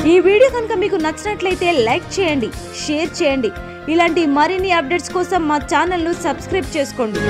ఈ వీడియో కనుక మీకు నచ్చినట్లయితే లైక్ చేయండి షేర్ చేయండి ఇలాంటి మరిన్ని అప్డేట్స్ కోసం మా ఛానల్ను సబ్స్క్రైబ్ చేసుకోండి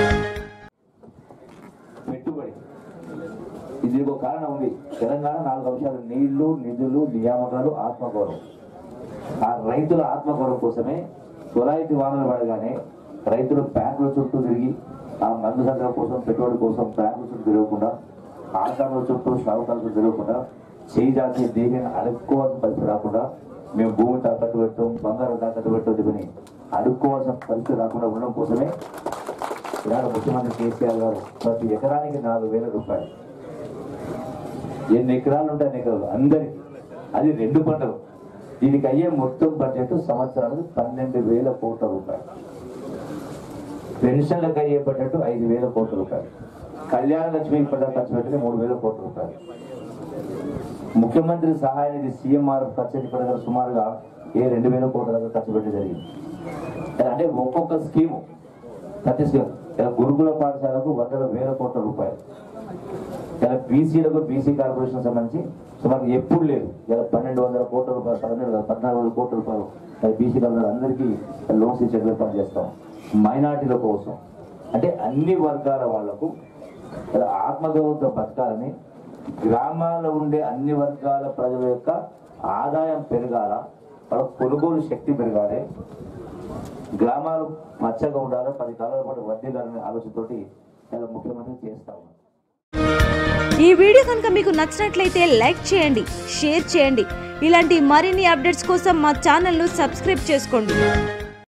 పెట్టుబడి ఇది ఒక కారణం ఉంది తెలంగాణ నాలుగు అంశాలు నీళ్లు నిధులు నియామకాలు ఆత్మగౌరవం ఆ రైతుల ఆత్మగౌరవం కోసమే తొలాయితీ వానలు పడగానే రైతులు బ్యాంకుల చుట్టూ తిరిగి ఆ మందు సంగ్రహం కోసం పెట్టుబడి కోసం బ్యాంకుల చుట్టూ తిరగకుండా ఆకారాల చుట్టూ షావుకాల చుట్టూ తిరగకుండా చేయి జాతి దేహాన్ని అడుక్కోవాల్సిన పరిస్థితి రాకుండా మేము భూమి తాకట్టు పెట్టాం బంగారం తాకట్టు పెట్టని అడుక్కోవాల్సిన పరిస్థితి రాకుండా ఉండడం కోసమే ఇవాళ ముఖ్యమంత్రి కేసీఆర్ గారు ప్రతి ఎకరానికి నాలుగు వేల రూపాయలు ఎన్ని ఎకరాలు ఉంటాయి అన్ని ఎకరాలు అందరికి అది రెండు పంటలు దీనికి అయ్యే మొత్తం బడ్జెట్ సంవత్సరానికి పన్నెండు వేల కోట్ల రూపాయలు పెన్షన్లకు అయ్యే బడ్జెట్ ఐదు వేల కోట్ల రూపాయలు కళ్యాణ లక్ష్మి పథకం ఖర్చు పెట్టిన మూడు వేల కోట్ల రూపాయలు ముఖ్యమంత్రి సహాయ నిధి సీఎంఆర్ ఖర్చు పథకం సుమారుగా ఏ రెండు వేల కోట్ల దాకా ఖర్చు పెట్టి జరిగింది అంటే ఒక్కొక్క స్కీము ప్రతి స్కీమ్ ఇలా గురుకుల పాఠశాలకు వందల వేల కోట్ల రూపాయలు ఇలా బీసీలకు బీసీ కార్పొరేషన్ సంబంధించి సుమారు ఎప్పుడు లేదు ఇలా పన్నెండు వందల కోట్ల రూపాయలు పన్నెండు వందల పద్నాలుగు వందల కోట్ల రూపాయలు ఇలా బీసీ అందరికీ లోన్స్ ఇచ్చే ఏర్పాటు చేస్తాం మైనార్టీల కోసం అంటే అన్ని వర్గాల వాళ్లకు ఇలా ఆత్మగౌరవంతో బతకాలని గ్రామాల్లో ఉండే అన్ని వర్గాల ప్రజల యొక్క ఆదాయం పెరగాల వాళ్ళ కొనుగోలు శక్తి పెరగాలి గ్రామాలు మచ్చగా ఉండాలి పది కాలాల పాటు వర్ధిల్లాలనే ఆలోచనతోటి ఇలా ముఖ్యమంత్రి చేస్తా ఉన్నాం ఈ వీడియో కనుక మీకు నచ్చినట్లయితే లైక్ చేయండి షేర్ చేయండి ఇలాంటి మరిన్ని అప్డేట్స్ కోసం మా ఛానల్ను సబ్స్క్రైబ్ చేసుకోండి